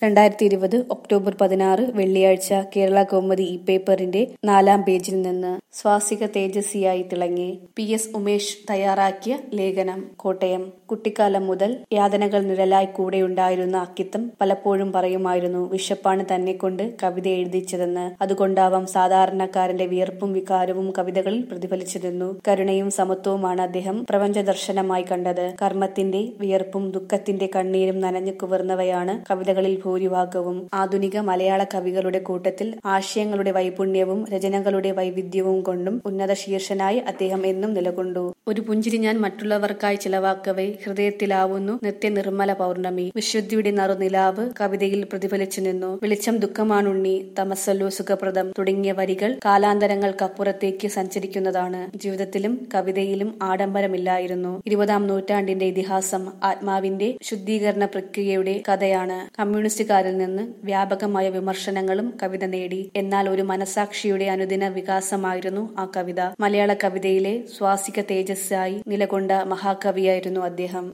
രണ്ടായിരത്തി ഇരുപത് ഒക്ടോബർ പതിനാറ് വെള്ളിയാഴ്ച കേരള കൗമുദി ഇ പേപ്പറിന്റെ നാലാം പേജിൽ നിന്ന് സ്വാസിക തേജസ്വിയായി തിളങ്ങി പി എസ് ഉമേഷ് തയ്യാറാക്കിയ ലേഖനം കോട്ടയം കുട്ടിക്കാലം മുതൽ യാതനകൾ നിഴലായി കൂടെയുണ്ടായിരുന്ന അക്കിത്തം പലപ്പോഴും പറയുമായിരുന്നു വിശപ്പാണ് തന്നെ കൊണ്ട് കവിത എഴുതിച്ചതെന്ന് അതുകൊണ്ടാവാം സാധാരണക്കാരന്റെ വിയർപ്പും വികാരവും കവിതകളിൽ പ്രതിഫലിച്ചിരുന്നു കരുണയും സമത്വവുമാണ് അദ്ദേഹം പ്രപഞ്ച ദർശനമായി കണ്ടത് കർമ്മത്തിന്റെ വിയർപ്പും ദുഃഖത്തിന്റെ കണ്ണീരും നനഞ്ഞു കുതിർന്നവയാണ് കവിതകളിൽ ഭൂരിഭാഗവും ആധുനിക മലയാള കവികളുടെ കൂട്ടത്തിൽ ആശയങ്ങളുടെ വൈപുണ്യവും രചനകളുടെ വൈവിധ്യവും കൊണ്ടും ഉന്നത ശീർഷനായി അദ്ദേഹം എന്നും നിലകൊണ്ടു ഒരു പുഞ്ചിരി ഞാൻ മറ്റുള്ളവർക്കായി ചിലവാക്കവേ ഹൃദയത്തിലാവുന്നു നിത്യ നിർമ്മല പൗർണമി വിശുദ്ധിയുടെ നറുനിലാവ് കവിതയിൽ പ്രതിഫലിച്ചു നിന്നു വെളിച്ചം ദുഃഖമാണുണ്ണി തമസല്ലോ സുഖപ്രദം തുടങ്ങിയ വരികൾ കാലാന്തരങ്ങൾക്കപ്പുറത്തേക്ക് സഞ്ചരിക്കുന്നതാണ് ജീവിതത്തിലും കവിതയിലും ആഡംബരമില്ലായിരുന്നു ഇരുപതാം നൂറ്റാണ്ടിന്റെ ഇതിഹാസം ആത്മാവിന്റെ ശുദ്ധീകരണ പ്രക്രിയയുടെ കഥയാണ് കമ്മ്യൂണിസ്റ്റുകാരിൽ നിന്ന് വ്യാപകമായ വിമർശനങ്ങളും കവിത നേടി എന്നാൽ ഒരു മനസാക്ഷിയുടെ അനുദിന വികാസമായിരുന്നു ആ കവിത മലയാള കവിതയിലെ സ്വാസിക തേജസ്സായി നിലകൊണ്ട മഹാകവിയായിരുന്നു അദ്ദേഹം